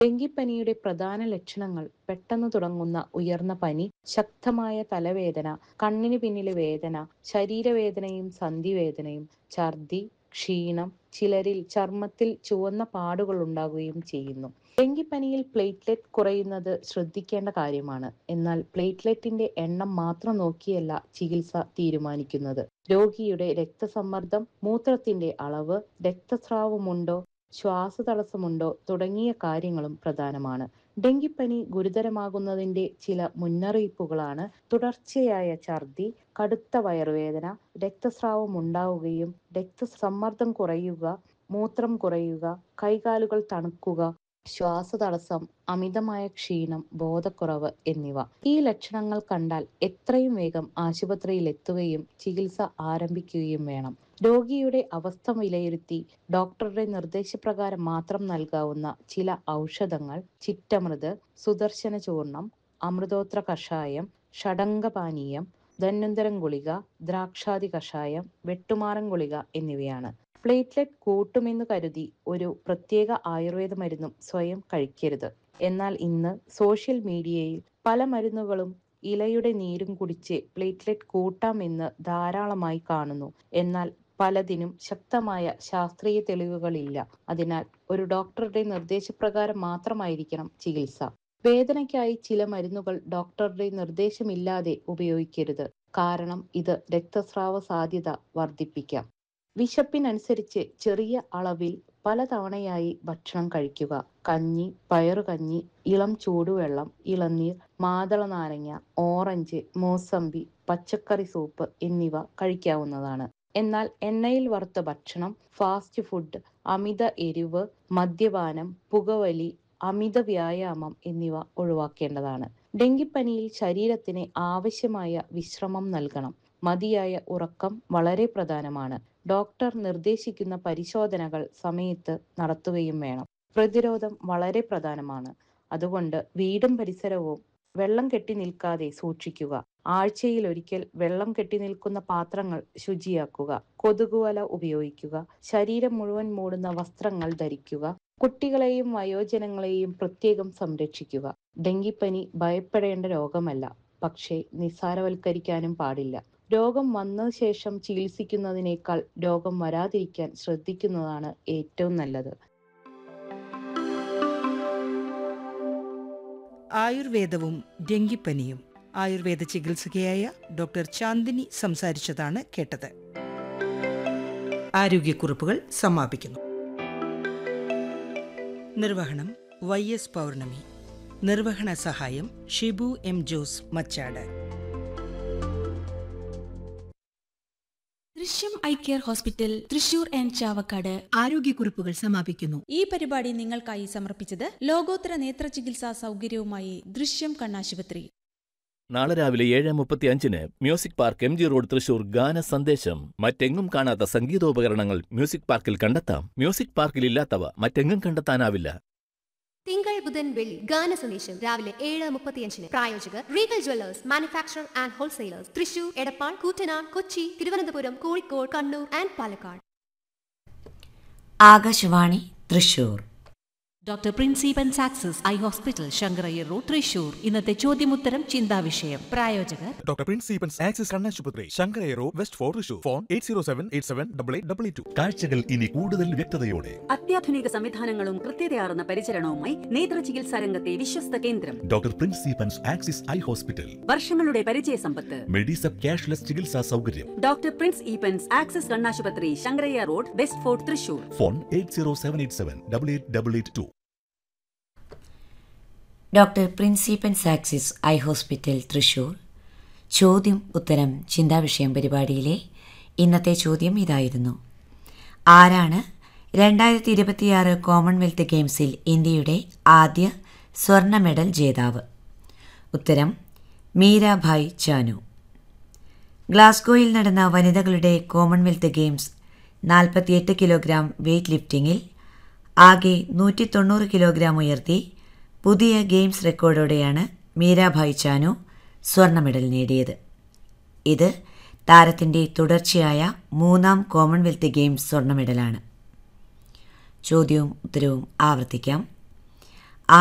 ഡെങ്കിപ്പനിയുടെ പ്രധാന ലക്ഷണങ്ങൾ പെട്ടെന്ന് തുടങ്ങുന്ന ഉയർന്ന പനി ശക്തമായ തലവേദന കണ്ണിന് പിന്നിലെ വേദന ശരീരവേദനയും സന്ധിവേദനയും ഛർദി ക്ഷീണം ചിലരിൽ ചർമ്മത്തിൽ ചുവന്ന പാടുകൾ ഉണ്ടാകുകയും ചെയ്യുന്നു ഡെങ്കിപ്പനിയിൽ പ്ലേറ്റ്ലെറ്റ് കുറയുന്നത് ശ്രദ്ധിക്കേണ്ട കാര്യമാണ് എന്നാൽ പ്ലേറ്റ്ലെറ്റിന്റെ എണ്ണം മാത്രം നോക്കിയല്ല ചികിത്സ തീരുമാനിക്കുന്നത് രോഗിയുടെ രക്തസമ്മർദ്ദം മൂത്രത്തിന്റെ അളവ് രക്തസ്രാവമുണ്ടോ ശ്വാസതടസ്സമുണ്ടോ തുടങ്ങിയ കാര്യങ്ങളും പ്രധാനമാണ് ഡെങ്കിപ്പനി ഗുരുതരമാകുന്നതിന്റെ ചില മുന്നറിയിപ്പുകളാണ് തുടർച്ചയായ ഛർദി കടുത്ത വയറുവേദന രക്തസ്രാവം ഉണ്ടാവുകയും രക്തസമ്മർദ്ദം കുറയുക മൂത്രം കുറയുക കൈകാലുകൾ തണുക്കുക ശ്വാസതടസ്സം അമിതമായ ക്ഷീണം ബോധക്കുറവ് എന്നിവ ഈ ലക്ഷണങ്ങൾ കണ്ടാൽ എത്രയും വേഗം ആശുപത്രിയിൽ എത്തുകയും ചികിത്സ ആരംഭിക്കുകയും വേണം രോഗിയുടെ അവസ്ഥ വിലയിരുത്തി ഡോക്ടറുടെ നിർദ്ദേശപ്രകാരം മാത്രം നൽകാവുന്ന ചില ഔഷധങ്ങൾ ചിറ്റമൃത് സുദർശന ചൂർണം അമൃതോത്ര കഷായം ഷഡംഗപാനീയം ധന്വന്തരം ഗുളിക ദ്രാക്ഷാതി കഷായം വെട്ടുമാറൻ ഗുളിക എന്നിവയാണ് പ്ലേറ്റ്ലെറ്റ് കൂട്ടുമെന്ന് കരുതി ഒരു പ്രത്യേക ആയുർവേദ മരുന്നും സ്വയം കഴിക്കരുത് എന്നാൽ ഇന്ന് സോഷ്യൽ മീഡിയയിൽ പല മരുന്നുകളും ഇലയുടെ നീരും കുടിച്ച് പ്ലേറ്റ്ലെറ്റ് കൂട്ടാമെന്ന് ധാരാളമായി കാണുന്നു എന്നാൽ പലതിനും ശക്തമായ ശാസ്ത്രീയ തെളിവുകളില്ല അതിനാൽ ഒരു ഡോക്ടറുടെ നിർദ്ദേശപ്രകാരം മാത്രമായിരിക്കണം ചികിത്സ വേദനയ്ക്കായി ചില മരുന്നുകൾ ഡോക്ടറുടെ നിർദ്ദേശമില്ലാതെ ഉപയോഗിക്കരുത് കാരണം ഇത് രക്തസ്രാവ സാധ്യത വർദ്ധിപ്പിക്കാം വിശപ്പിനനുസരിച്ച് ചെറിയ അളവിൽ പലതവണയായി ഭക്ഷണം കഴിക്കുക കഞ്ഞി പയറുകഞ്ഞി ഇളം ചൂടുവെള്ളം ഇളനീർ മാതള നാരങ്ങ ഓറഞ്ച് മോസമ്പി പച്ചക്കറി സൂപ്പ് എന്നിവ കഴിക്കാവുന്നതാണ് എന്നാൽ എണ്ണയിൽ വറുത്ത ഭക്ഷണം ഫാസ്റ്റ് ഫുഡ് അമിത എരിവ് മദ്യപാനം പുകവലി അമിത വ്യായാമം എന്നിവ ഒഴിവാക്കേണ്ടതാണ് ഡെങ്കിപ്പനിയിൽ ശരീരത്തിന് ആവശ്യമായ വിശ്രമം നൽകണം മതിയായ ഉറക്കം വളരെ പ്രധാനമാണ് ഡോക്ടർ നിർദ്ദേശിക്കുന്ന പരിശോധനകൾ സമയത്ത് നടത്തുകയും വേണം പ്രതിരോധം വളരെ പ്രധാനമാണ് അതുകൊണ്ട് വീടും പരിസരവും വെള്ളം കെട്ടി നിൽക്കാതെ സൂക്ഷിക്കുക ആഴ്ചയിൽ ഒരിക്കൽ വെള്ളം കെട്ടി നിൽക്കുന്ന പാത്രങ്ങൾ ശുചിയാക്കുക കൊതുകുവല ഉപയോഗിക്കുക ശരീരം മുഴുവൻ മൂടുന്ന വസ്ത്രങ്ങൾ ധരിക്കുക കുട്ടികളെയും വയോജനങ്ങളെയും പ്രത്യേകം സംരക്ഷിക്കുക ഡെങ്കിപ്പനി ഭയപ്പെടേണ്ട രോഗമല്ല പക്ഷേ നിസ്സാരവൽക്കരിക്കാനും പാടില്ല രോഗം വന്ന ശേഷം ചികിത്സിക്കുന്നതിനേക്കാൾ രോഗം വരാതിരിക്കാൻ ശ്രദ്ധിക്കുന്നതാണ് ഏറ്റവും നല്ലത് ആയുർവേദവും ഡെങ്കിപ്പനിയും ആയുർവേദ ചികിത്സകയായ ഡോക്ടർ ചാന്ദിനി സംസാരിച്ചതാണ് കേട്ടത് ആരോഗ്യക്കുറിപ്പുകൾ സമാപിക്കുന്നു നിർവഹണം വൈ എസ് പൗർണമി നിർവഹണ സഹായം Shibu M Jose Machad Drishyam eye care hospital Thrissur and Chavakkad ആരോഗ്യക്കുറിപ്പുകൾ സമാപിക്കുന്നു ഈ പരിപാടി നിങ്ങൾക്കായി സമർപ്പിച്ചത് ലോകോത്തര നേത്ര ചികിത്സാ സൗകര്യവുമായി ദൃശ്യം കണ്ണാശുപത്രി നാളെ രാവിലെ ഏഴ് മുപ്പത്തി അഞ്ചിന് music park M G road Thrissur ഗാന സന്ദേശം മറ്റെങ്ങും കാണാത്ത സംഗീതോപകരണങ്ങൾ മ്യൂസിക് പാർക്കിൽ കണ്ടെത്താം മ്യൂസിക് പാർക്കിൽ ഇല്ലാത്തവ മറ്റെങ്ങും കണ്ടെത്താനാവില്ല തിങ്കൾ ബുധൻ വെള്ളി ഗാന സന്ദേശം രാവിലെ ഏഴ് മുപ്പത്തിയഞ്ചിന് പ്രായോജകർ Regal jewellers manufacture and wholesalers Thrissur Edappal Koottanad Kochi Thiruvananthapuram Kozhikode Kannur and Palakkad Akashvani Thrissur doctor Prince Eappen Axis I hospital Sankarayyar road Thrissur ഇന്നത്തെ ചോദ്യമുത്തരം ചിന്താവിഷയം പ്രായോജകർ ഡോക്ടർ പ്രിൻസിപ്പൻസ് ആക്സിസ് കണ്ണാശുപത്രി ശങ്കരേറോ west fort Thrissur phone eight zero seven eight seven double eight double two കാഴ്ചകൾ ഇനി കൂടുതൽ വ്യക്തതയോടെ അത്യാധുനിക സംവിധാനങ്ങളും കൃത്യതയാർന്ന പരിചരണവുമായി നേത്ര ചികിത്സാ രംഗത്തെ വിശ്വസ്ത കേന്ദ്രം doctor Prince Eappen's Axis I hospital വർഷങ്ങളുടെ പരിചയ സമ്പത്ത് മെഡിസപ്പ് ക്യാഷ്ലെസ് ചികിത്സാ സൗകര്യം ഡോക്ടർ പ്രിൻസ് ഈപ്പൻസ് ആക്സിസ് കണ്ണാശുപത്രി Sankarayya road west fort Thrissur phone eight zero seven eight seven double eight double eight two doctor Prince Eappen Axis I hospital Thrissur ചോദ്യം ഉത്തരം ചിന്താവിഷയം പരിപാടിയിലെ ഇന്നത്തെ ചോദ്യം ഇതായിരുന്നു ആരാണ് രണ്ടായിരത്തി ഇരുപത്തിയാറ് കോമൺവെൽത്ത് ഗെയിംസിൽ ഇന്ത്യയുടെ ആദ്യ സ്വർണ്ണ മെഡൽ ജേതാവ് ഉത്തരം മീരാഭായ് ചാനു ഗ്ലാസ്ഗോയിൽ നടന്ന വനിതകളുടെ കോമൺവെൽത്ത് ഗെയിംസ് നാൽപ്പത്തിയെട്ട് കിലോഗ്രാം വെയ്റ്റ് ലിഫ്റ്റിംഗിൽ ആകെ നൂറ്റി തൊണ്ണൂറ് കിലോഗ്രാം ഉയർത്തി പുതിയ ഗെയിംസ് റെക്കോർഡോടെയാണ് മീരാഭായ് ചാനു സ്വർണ്ണ മെഡൽ നേടിയത് ഇത് താരത്തിൻ്റെ തുടർച്ചയായ മൂന്നാം കോമൺവെൽത്ത് ഗെയിംസ് സ്വർണ്ണ മെഡലാണ് ചോദ്യവും ഉത്തരവും ആവർത്തിക്കാം